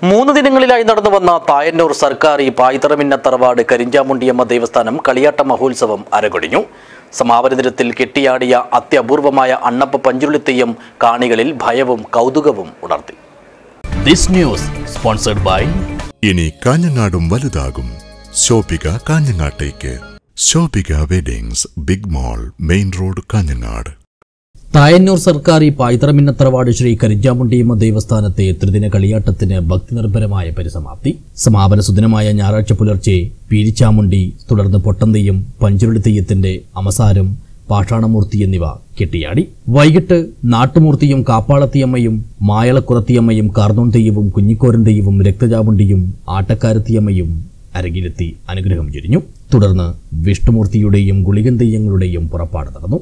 മൂന്ന് ദിനങ്ങളിലായി നടന്നു വന്ന തായന്നൂർ സർക്കാരി പായ്തറമിന്ന തറവാട് കരിഞ്ചാമുണ്ടിയമ്മ ദേവസ്ഥാനം കളിയാട്ട മഹോത്സവം അരങ്ങൊടിഞ്ഞു സമാപന ദിനത്തിൽ കെട്ടിയാടിയ അത്യപൂർവമായ അണ്ണപ്പ പഞ്ചുരുളിത്തെയ്യം കാണികളിൽ ഭയവും കൗതുകവും ഉണർത്തി ദിസ് ന്യൂസ് സ്പോൺസർഡ് ബൈ ഇനി കാഞ്ഞങ്ങാടും വലുതാകും ശോഭിക കാഞ്ഞങ്ങാട്ടേക്ക് Shobhika weddings big mall main road Kanhangad Thayannur സർക്കാർ പായ്തറമിന്നത്തറവാട് ശ്രീ കരിഞ്ചാമുണ്ടിയമ്മ ദേവസ്ഥാനത്തെ ത്രിദിന കളിയാട്ടത്തിന് ഭക്തിനിർഭരമായ പരിസമാപ്തി സമാപന സുദിനമായ ഞായറാഴ്ച പുലർച്ചെ പീരിച്ചാമുണ്ടി തുടർന്ന് പൊട്ടന്തെയ്യം പഞ്ചുരുളി തെയ്യത്തിന്റെ അമസാരം പാഷാണമൂർത്തി എന്നിവ കെട്ടിയാടി വൈകിട്ട് നാട്ടുമൂർത്തിയും കാപ്പാളത്തിയമ്മയും മായളക്കുറത്തിയമ്മയും കാർന്നോൺ തെയ്യവും കുഞ്ഞിക്കോരൻ തെയ്യവും രക്തചാമുണ്ടിയും ആട്ടക്കാരത്തിയമ്മയും അരങ്ങിലെത്തി അനുഗ്രഹം ചൊരിഞ്ഞു തുടർന്ന് വിഷ്ണുമൂർത്തിയുടെയും ഗുളികൻ തെയ്യങ്ങളുടെയും പുറപ്പാട് നടന്നു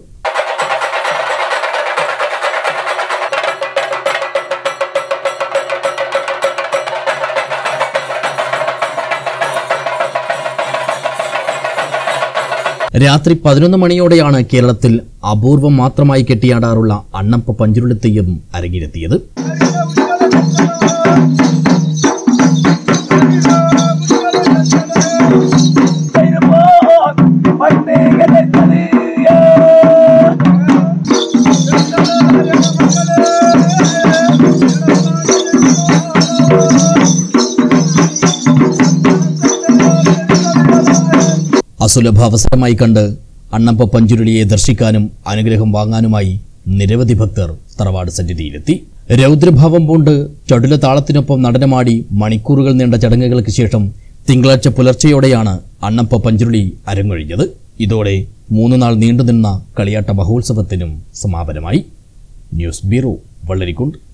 രാത്രി പതിനൊന്ന് മണിയോടെയാണ് കേരളത്തിൽ അപൂർവം മാത്രമായി കെട്ടിയാടാറുള്ള അണ്ണപ്പ പഞ്ചുരുളിത്തെയ്യം അരങ്ങിലെത്തിയത് അസുലഭ അവസരമായി കണ്ട് അണ്ണപ്പ പഞ്ചുരുളിയെ ദർശിക്കാനും അനുഗ്രഹം വാങ്ങാനുമായി നിരവധി ഭക്തർ തറവാട് സന്നിധിയിലെത്തി രൗദ്രഭാവം പൂണ്ട് ചടുല താളത്തിനൊപ്പം നടനമാടി മണിക്കൂറുകൾ നീണ്ട ചടങ്ങുകൾക്ക് ശേഷം തിങ്കളാഴ്ച പുലർച്ചെയോടെയാണ് അണ്ണപ്പ പഞ്ചുരുളി അരങ്ങൊഴിഞ്ഞത് ഇതോടെ മൂന്നു നാൾ നീണ്ടുനിന്ന കളിയാട്ട മഹോത്സവത്തിനും സമാപനമായി ന്യൂസ് ബ്യൂറോ വള്ളരിക്കുണ്ട്